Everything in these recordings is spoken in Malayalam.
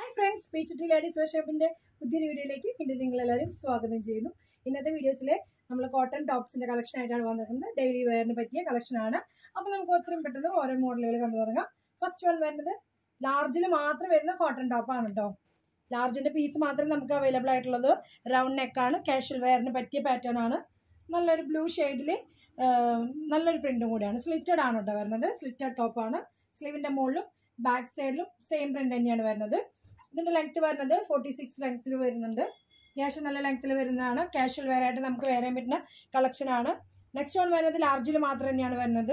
hi friends beach to ladies വർഷോപ്പിന്റെ പുതിയൊരു വീഡിയോയിലേക്ക് വീണ്ടും നിങ്ങളെല്ലാവരും സ്വാഗതം ചെയ്യുന്നു ഇന്നത്തെ വീഡിയോസിലെ നമ്മൾ കോട്ടൺ ടോപ്സിന്റെ കളക്ഷൻ ആയിട്ടാണ് വന്നിരിക്കുന്നത് ഡെയിലി വെയറിന് പറ്റിയ കളക്ഷനാണ് അപ്പോൾ നമുക്ക് ഒത്തിരി പെട്ടെന്ന് ഓരോ മോഡലുകൾ കണ്ടു തുടങ്ങാം ഫസ്റ്റ് വൺ വരുന്നത് ലാർജിൽ മാത്രം വരുന്ന കോട്ടൺ ടോപ്പാണ് കേട്ടോ ലാർജിന്റെ പീസ് മാത്രമേ നമുക്ക് അവൈലബിൾ ആയിട്ടുള്ളത് റൗണ്ട് നെക്കാണ് കാഷ്വൽ വെയറിന് പറ്റിയ പാറ്റേൺ ആണ് നല്ലൊരു ബ്ലൂ ഷെയ്ഡിൽ നല്ലൊരു പ്രിന്റും കൂടിയാണ് സ്ലിറ്റഡ് ആണ് കേട്ടോ വരുന്നത് സ്ലിറ്റഡ് ടോപ്പാണ് സ്ലീവിന്റെ മുകളിലും ബാക്ക് സൈഡിലും സെയിം പ്രിന്റ് തന്നെയാണ് വരുന്നത് ഇതിന്റെ ലെങ്ത് വരുന്നത് ഫോർട്ടി സിക്സ് ലെങ്ത്തിൽ വരുന്നുണ്ട് അത്യാവശ്യം നല്ല ലെങ്ത്തിൽ വരുന്നതാണ് കാഷ്വൽ വെയർ ആയിട്ട് നമുക്ക് വെയർ ചെയ്യാൻ പറ്റുന്ന കളക്ഷൻ ആണ് നെക്സ്റ്റ് വൺ വരുന്നത് ലാർജിൽ മാത്രം തന്നെയാണ് വരുന്നത്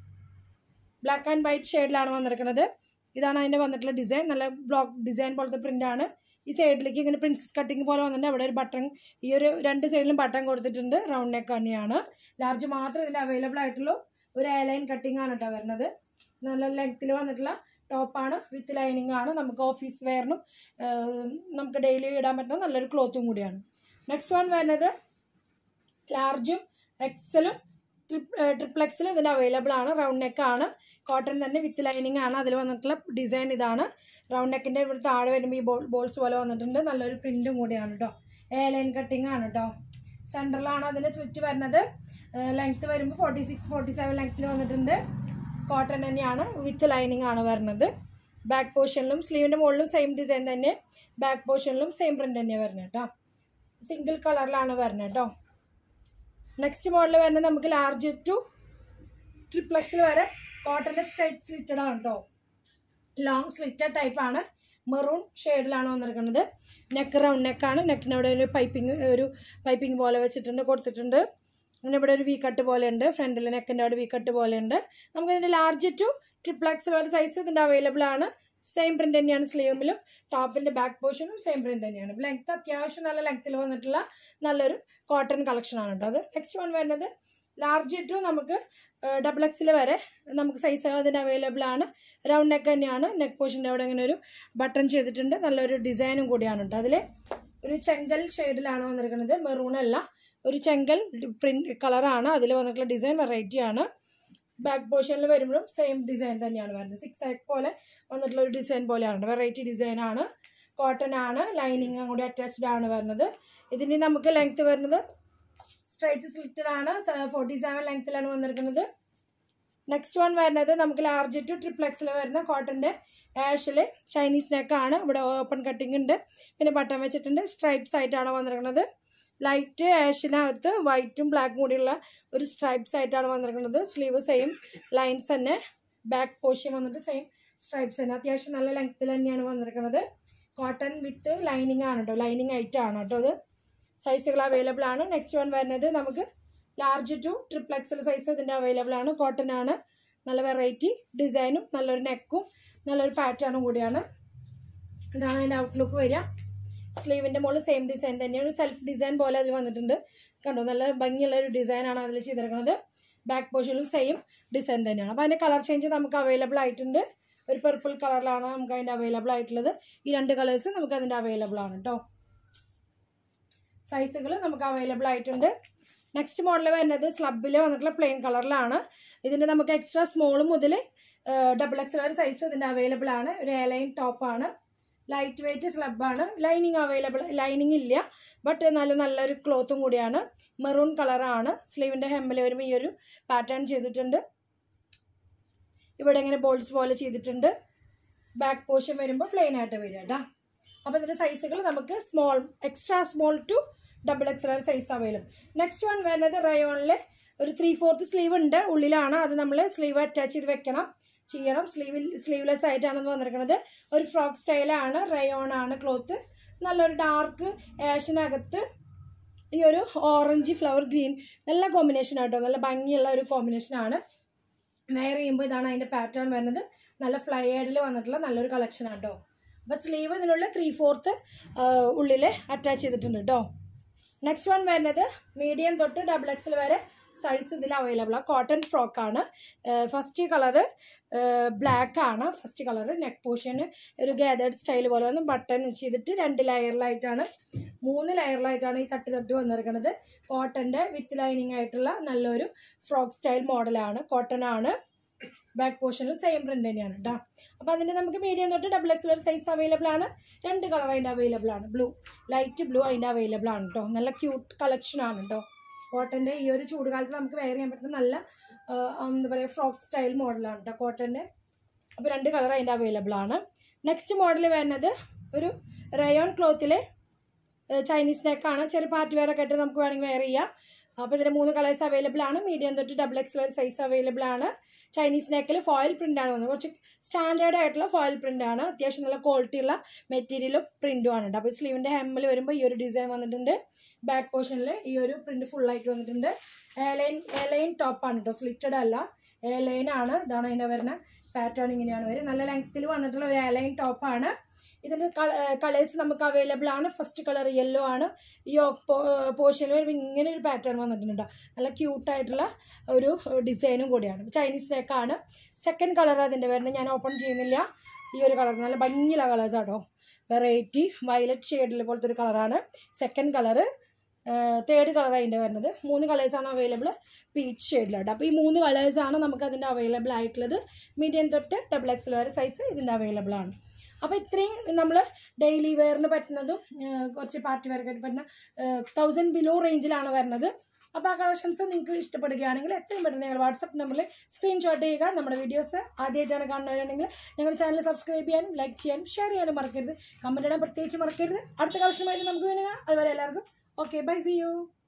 ബ്ലാക്ക് ആൻഡ് വൈറ്റ് ഷെയ്ഡിലാണ് വന്നിരിക്കുന്നത് ഇതാണ് അതിൻ്റെ വന്നിട്ടുള്ള ഡിസൈൻ നല്ല ബ്ലോക്ക് ഡിസൈൻ പോലത്തെ പ്രിന്റ് ആണ് ഈ സൈഡിലേക്ക് ഇങ്ങനെ പ്രിൻസസ് കട്ടിങ് പോലെ വന്നിട്ടുണ്ട് അവിടെ ഒരു ബട്ടൺ ഈ ഒരു രണ്ട് സൈഡിലും ബട്ടൺ കൊടുത്തിട്ടുണ്ട് റൗണ്ട് നെക്ക് തന്നെയാണ് ലാർജ് മാത്രം ഇതിൽ അവൈലബിൾ ആയിട്ടുള്ള ഒരു എയർലൈൻ കട്ടിംഗ് ആണ് കേട്ടോ വരുന്നത് നല്ല ലെങ്ത്തിൽ വന്നിട്ടുള്ള ടോപ്പാണ് വിത്ത് ലൈനിങ് ആണ് നമുക്ക് ഓഫീസ് വെയറിനും നമുക്ക് ഡെയിലി ഇടാൻ പറ്റുന്ന നല്ലൊരു ക്ലോത്തും കൂടിയാണ് നെക്സ്റ്റ് വൺ വരുന്നത് ലാർജും എക്സലും ട്രിപ്ലെക്സിലും ഇതിന് അവൈലബിൾ ആണ് റൗണ്ട് നെക്ക് ആണ് കോട്ടൺ തന്നെ വിത്ത് ലൈനിങ് ആണ് അതിൽ വന്നിട്ടുള്ള ഡിസൈൻ ഇതാണ് റൗണ്ട് നെക്കിൻ്റെ ഇവിടെ താഴെ വരുമ്പോൾ ഈ ബോൾ ബോൾസ് പോലെ വന്നിട്ടുണ്ട് നല്ലൊരു പ്രിൻറ്റും കൂടിയാണ് കേട്ടോ എ ലൈൻ കട്ടിങ് ആണ് കേട്ടോ സെൻറ്ററിലാണ് അതിൻ്റെ സ്ലിറ്റ് വരുന്നത് ലെങ്ത്ത് വരുമ്പോൾ ഫോർട്ടി സിക്സ് ഫോർട്ടി സെവൻ ലെങ്ത്തിൽ വന്നിട്ടുണ്ട് കോട്ടൺ തന്നെയാണ് വിത്ത് ലൈനിങ് ആണ് വരുന്നത് ബാക്ക് പോർഷനിലും സ്ലീവിൻ്റെ മുകളിലും സെയിം ഡിസൈൻ തന്നെ ബാക്ക് പോർഷനിലും സെയിം പ്രിൻ്റ് തന്നെയാണ് വരുന്നത് കേട്ടോ സിംഗിൾ കളറിലാണ് വരുന്നത് കേട്ടോ നെക്സ്റ്റ് മോഡൽ വരുന്നത് നമുക്ക് ലാർജ് ടു ട്രിപ്ലക്സിൽ വരെ കോട്ടൻ്റെ സ്ട്രൈറ്റ് സ്ലിറ്റഡ് ആണ് കേട്ടോ ലോങ് സ്ലിറ്റഡ് ടൈപ്പാണ് മെറൂൺ ഷെയ്ഡിലാണ് വന്നിരിക്കുന്നത് നെക്ക് റൗണ്ട് നെക്കാണ് നെക്കിന് അവിടെ ഒരു പൈപ്പിംഗ് ഒരു പൈപ്പിംഗ് പോലെ വെച്ചിട്ടുണ്ട് കൊടുത്തിട്ടുണ്ട് അങ്ങനെ ഇവിടെ ഒരു വി കട്ട് പോലെ ഉണ്ട് ഫ്രണ്ടിൽ നെക്കിൻ്റെ അവിടെ വി കട്ട് പോലെ ഉണ്ട് നമുക്ക് ഇതിൻ്റെ ലാർജ് ടു ട്രിപ്ലക്സ് വരെ സൈസ് ഇതിൻ്റെ അവൈലബിൾ ആണ് സെയിം പ്രിൻ്റ് തന്നെയാണ് സ്ലീവിലും ടോപ്പിൻ്റെ ബാക്ക് പോർഷനും സെയിം പ്രിൻ്റ് തന്നെയാണ് ലെങ്ത് അത്യാവശ്യം നല്ല ലെങ്ത്തിൽ വന്നിട്ടുള്ള നല്ലൊരു കോട്ടൺ കളക്ഷനാണ് കേട്ടോ അത് നെക്സ്റ്റ് വൺ വരുന്നത് ലാർജ് ടു നമുക്ക് ഡബിൾ എക്സിൽ വരെ നമുക്ക് സൈസ് അതിന് അവൈലബിൾ ആണ് റൗണ്ട് നെക്ക് തന്നെയാണ് നെക്ക് പോർഷൻ്റെ അവിടെ ഇങ്ങനെ ഒരു ബട്ടൺ ചെയ്തിട്ടുണ്ട് നല്ലൊരു ഡിസൈനും കൂടിയാണ് കേട്ടോ അതിൽ ഒരു ചെങ്കൽ ഷെയ്ഡിലാണ് വന്നിരിക്കുന്നത് മെറൂൺ അല്ല ഒരു ചെങ്കൽ പ്രിന്റ് കളറാണ് അതിൽ വന്നിട്ടുള്ള ഡിസൈൻ വെറൈറ്റി ആണ് ബാക്ക് പോർഷനിൽ വരുമ്പോഴും സെയിം ഡിസൈൻ തന്നെയാണ് വരുന്നത് സിക്സ് ആക്ക് പോലെ വന്നിട്ടുള്ള ഒരു ഡിസൈൻ പോലെയാണ് വെറൈറ്റി ഡിസൈൻ ആണ് കോട്ടൺ ആണ് ലൈനിങ് കൂടി അറ്റാച്ച്ഡ് ആണ് വരുന്നത് ഇതിന് നമുക്ക് ലെങ്ത് വരുന്നത് സ്ട്രൈറ്റ് സ്ലിറ്റഡ് ആണ് ഫോർട്ടി സെവൻ ലെങ്ത്തിലാണ് വന്നിരിക്കുന്നത് നെക്സ്റ്റ് വൺ വരുന്നത് നമുക്ക് ലാർജ് ടു ട്രിപ്ലെക്സിൽ വരുന്ന കോട്ടൻ്റെ ആഷിൽ ചൈനീസ് നെക്കാണ് ഇവിടെ ഓപ്പൺ കട്ടിങ് ഉണ്ട് പിന്നെ ബട്ടൺ വെച്ചിട്ടുണ്ട് സ്ട്രൈപ്സ് ആയിട്ടാണ് വന്നിരിക്കുന്നത് ലൈറ്റ് ആഷിനകത്ത് വൈറ്റും ബ്ലാക്കും കൂടിയുള്ള ഒരു സ്ട്രൈപ്സ് ആയിട്ടാണ് വന്നിരിക്കുന്നത് സ്ലീവ് സെയിം ലൈൻസ് തന്നെ ബാക്ക് പോർഷൻ വന്നിട്ട് സെയിം സ്ട്രൈപ്സ് തന്നെ അത്യാവശ്യം നല്ല ലെങ്ത്തിൽ തന്നെയാണ് വന്നിരിക്കുന്നത് കോട്ടൺ വിത്ത് ലൈനിങ് ആണ് കേട്ടോ ലൈനിങ് ആയിട്ട് ആണ് കേട്ടോ അത് സൈസുകൾ അവൈലബിൾ ആണ് നെക്സ്റ്റ് വൺ വരുന്നത് നമുക്ക് ലാർജ് ടു ട്രിപ്ലെക്സൽ സൈസ് ഇതിൻ്റെ അവൈലബിൾ ആണ് കോട്ടൺ ആണ് നല്ല വെറൈറ്റി ഡിസൈനും നല്ലൊരു നെക്കും നല്ലൊരു പാറ്റേണും കൂടിയാണ് ഇതാണ് അതിൻ്റെ ഔട്ട്ലുക്ക് വരിക സ്ലീവിൻ്റെ മുകളിൽ സെയിം ഡിസൈൻ തന്നെയാണ് സെൽഫ് ഡിസൈൻ പോലെ അതിൽ വന്നിട്ടുണ്ട് കണ്ടോ നല്ല ഭംഗിയുള്ള ഒരു ഡിസൈനാണ് അതിൽ ചെയ്തിരിക്കുന്നത് ബാക്ക് പോർഷനിലും സെയിം ഡിസൈൻ തന്നെയാണ് അപ്പോൾ അതിൻ്റെ കളർ ചേഞ്ച് നമുക്ക് അവൈലബിൾ ആയിട്ടുണ്ട് ഒരു പെർപ്പിൾ കളറിലാണ് നമുക്ക് അതിൻ്റെ അവൈലബിൾ ആയിട്ടുള്ളത് ഈ രണ്ട് കളേഴ്സ് നമുക്ക് അതിൻ്റെ അവൈലബിൾ ആണ് കേട്ടോ സൈസുകൾ നമുക്ക് അവൈലബിൾ ആയിട്ടുണ്ട് നെക്സ്റ്റ് മോഡൽ വരുന്നത് സ്ലബിൽ വന്നിട്ടുള്ള പ്ലെയിൻ കളറിലാണ് ഇതിൻ്റെ നമുക്ക് എക്സ്ട്രാ സ്മോൾ മുതൽ ഡബിൾ എക്സ് വരെ സൈസ് ഇതിൻ്റെ അവൈലബിൾ ആണ് ഒരു എലൈൻ ടോപ്പാണ് ലൈറ്റ് വെയ്റ്റ് സ്ലബാണ് ലൈനിങ് അവൈലബിൾ ലൈനിങ് ഇല്ല ബട്ട് നല്ല നല്ലൊരു ക്ലോത്തും കൂടിയാണ് മെറൂൺ കളറാണ് സ്ലീവിൻ്റെ ഹെമ്മിൽ വരുമ്പോൾ ഈ ഒരു പാറ്റേൺ ചെയ്തിട്ടുണ്ട് ഇവിടെ ഇങ്ങനെ ബോൾസ് പോലെ ചെയ്തിട്ടുണ്ട് ബാക്ക് പോർഷൻ വരുമ്പോൾ പ്ലെയിൻ ആയിട്ട് വരിക കേട്ടോ അപ്പോൾ ഇതിൻ്റെ സൈസുകൾ നമുക്ക് small extra small to double X വരെ സൈസ് അവൈലബിൾ നെക്സ്റ്റ് വൺ വരുന്നത് റയോണിൽ ഒരു ത്രീ ഫോർത്ത് സ്ലീവ് ഉണ്ട് ഉള്ളിലാണ് അത് നമ്മൾ സ്ലീവ് അറ്റാച്ച് ചെയ്ത് വെക്കണം ചെയ്യണം സ്ലീവിൽ സ്ലീവ്ലെസ് ആയിട്ടാണെന്ന് വന്നിരിക്കുന്നത് ഒരു ഫ്രോക്ക് സ്റ്റൈലാണ് റയോൺ ആണ് ക്ലോത്ത് നല്ലൊരു ഡാർക്ക് ആഷിനകത്ത് ഈ ഒരു ഓറഞ്ച് ഫ്ലവർ ഗ്രീൻ നല്ല കോമ്പിനേഷൻ ആട്ടോ നല്ല ഭംഗിയുള്ള ഒരു കോമ്പിനേഷനാണ് വെയർ ചെയ്യുമ്പോൾ ഇതാണ് അതിൻ്റെ പാറ്റേൺ വരുന്നത് നല്ല ഫ്ലൈഡിൽ വന്നിട്ടുള്ള നല്ലൊരു കളക്ഷൻ ആട്ടോ അപ്പോൾ സ്ലീവ് ഇതിനുള്ള ത്രീ ഫോർത്ത് ഉള്ളിൽ അറ്റാച്ച് ചെയ്തിട്ടുണ്ട് കേട്ടോ നെക്സ്റ്റ് വൺ വരുന്നത് മീഡിയം തൊട്ട് ഡബിൾ എക്സിൽ വരെ സൈസ് ഇതിൽ അവൈലബിൾ ആണ് കോട്ടൺ ഫ്രോക്കാണ് ഫസ്റ്റ് കളറ് ബ്ലാക്ക് ആണ് ഫസ്റ്റ് കളർ നെക്ക് പോർഷന് ഒരു ഗാതേർഡ് സ്റ്റൈൽ പോലെ വന്ന് ബട്ടൺ ചെയ്തിട്ട് രണ്ട് ലെയറിലായിട്ടാണ് മൂന്ന് ലെയറിലായിട്ടാണ് ഈ തട്ട് തട്ട് വന്നിരിക്കുന്നത് കോട്ടൻ്റെ വിത്ത് ലൈനിങ് ആയിട്ടുള്ള നല്ലൊരു ഫ്രോക്ക് സ്റ്റൈൽ മോഡലാണ് കോട്ടൺ ആണ് ബാക്ക് പോർഷനിലും സെയിം പ്രിന്റ് തന്നെയാണ് കേട്ടോ അപ്പോൾ അതിൻ്റെ നമുക്ക് മീഡിയം തൊട്ട് ഡബിൾ എക്സ് വരെ സൈസ് അവൈലബിൾ ആണ് രണ്ട് കളർ അതിൻ്റെ അവൈലബിൾ ആണ് ബ്ലൂ ലൈറ്റ് ബ്ലൂ അതിൻ്റെ അവൈലബിൾ ആണ് കേട്ടോ നല്ല ക്യൂട്ട് കളക്ഷൻ ആണ് കേട്ടോ കോട്ടൻ്റെ ഈ ഒരു ചൂടുകാലത്ത് നമുക്ക് വെയർ ചെയ്യാൻ പറ്റുന്ന നല്ല ആ, എന്താ പറയുക ഫ്രോക്ക് സ്റ്റൈൽ മോഡലാണ് കേട്ടോ കോട്ടൻ്റെ അപ്പോൾ രണ്ട് കളർ അതിൻ്റെ അവൈലബിൾ ആണ് നെക്സ്റ്റ് മോഡൽ വരുന്നത് ഒരു റയോൺ ക്ലോത്തിൽ ചൈനീസ് നെക്കാണ് ചെറിയ പാർട്ടി വെയർ ഒക്കെ ആയിട്ട് നമുക്ക് വേണമെങ്കിൽ വെയർ ചെയ്യാം അപ്പോൾ ഇതിന് മൂന്ന് കളേഴ്സ് അവൈലബിൾ ആണ് മീഡിയം തൊട്ട് ഡബിൾ എക്സ് വരെ സൈസ് അവൈലബിൾ ആണ് ചൈനീസ് നെക്കിൽ ഫോയിൽ പ്രിൻ്റ് ആണ് വന്നത് കുറച്ച് സ്റ്റാൻഡേർഡ് ആയിട്ടുള്ള ഫോയിൽ പ്രിൻ്റ് ആണ് അത്യാവശ്യം നല്ല ക്വാളിറ്റി ഉള്ള മെറ്റീരിയലും പ്രിൻറ്റും ആണ് കേട്ടോ അപ്പോൾ സ്ലീവിൻ്റെ ഹെമ്മിൽ വരുമ്പോൾ ഈ ഒരു ഡിസൈൻ വന്നിട്ടുണ്ട് ബാക്ക് പോർഷനിൽ ഈ ഒരു പ്രിൻറ്റ് ഫുള്ളായിട്ട് വന്നിട്ടുണ്ട് എയർലൈൻ എയർലൈൻ ടോപ്പാണ് കേട്ടോ സ്ലിറ്റഡ് അല്ല എയർലൈൻ ആണ് ഇതാണ് അതിൻ്റെ വരുന്ന പാറ്റേൺ ഇങ്ങനെയാണ് വരും നല്ല ലെങ്ത്തിൽ വന്നിട്ടുള്ള ഒരു എയർലൈൻ ടോപ്പാണ് ഇതിൻ്റെ കളേഴ്സ് നമുക്ക് അവൈലബിൾ ആണ് ഫസ്റ്റ് കളർ യെല്ലോ ആണ് ഈ പോർഷനിൽ വരുമ്പോൾ ഇങ്ങനെ ഒരു പാറ്റേൺ വന്നിട്ടുണ്ട് നല്ല ക്യൂട്ടായിട്ടുള്ള ഒരു ഡിസൈനും കൂടിയാണ് ചൈനീസ് നെക്കാണ് സെക്കൻഡ് കളർ അതിൻ്റെ വരുന്നത് ഞാൻ ഓപ്പൺ ചെയ്യുന്നില്ല ഈ ഒരു കളർ നല്ല ഭംഗിയുള്ള കളേഴ്സ് ആട്ടോ വെറൈറ്റി വയലറ്റ് ഷെയ്ഡിൽ പോലത്തെ ഒരു കളറാണ് സെക്കൻഡ് കളറ് തേർഡ് കളർ അതിൻ്റെ വരുന്നത് മൂന്ന് കളേഴ്സാണ് അവൈലബിൾ പീച്ച് ഷെയ്ഡിലാണ് അപ്പോൾ ഈ മൂന്ന് കളേഴ്സാണ് നമുക്ക് അതിൻ്റെ അവൈലബിൾ ആയിട്ടുള്ളത് മീഡിയം തൊട്ട് ഡബിൾ എക്സൽ വരെ സൈസ് ഇതിൻ്റെ അവൈലബിൾ ആണ് അപ്പോൾ ഇത്രയും നമ്മൾ ഡെയിലി വെയറിന് പറ്റുന്നതും ആ, കുറച്ച് പാർട്ടി വെയർക്ക് പറ്റുന്ന തൗസൻഡ് ബിലോ റേഞ്ചിലാണ് വരുന്നത് അപ്പോൾ ആ കളക്ഷൻസ് നിങ്ങൾക്ക് ഇഷ്ടപ്പെടുകയാണെങ്കിൽ എത്രയും പെട്ടെന്ന് ഞങ്ങൾ വാട്സപ്പ് നമ്പറിൽ സ്ക്രീൻഷോട്ട് ചെയ്യുക നമ്മുടെ വീഡിയോസ് ആദ്യമായിട്ടാണ് കാണുന്നവരുണ്ടെങ്കിൽ ഞങ്ങളുടെ ചാനൽ സബ്സ്ക്രൈബ് ചെയ്യാനും ലൈക്ക് ചെയ്യാനും ഷെയർ ചെയ്യാനും മറക്കരുത് കമൻറ്റ് ഇടാൻ പ്രത്യേകിച്ച് മറക്കരുത് അടുത്ത കളക്ഷനുമായിട്ട് നമുക്ക് വേണമെങ്കിൽ അതുവരെ എല്ലാവർക്കും ഓക്കെ ബൈ സി യു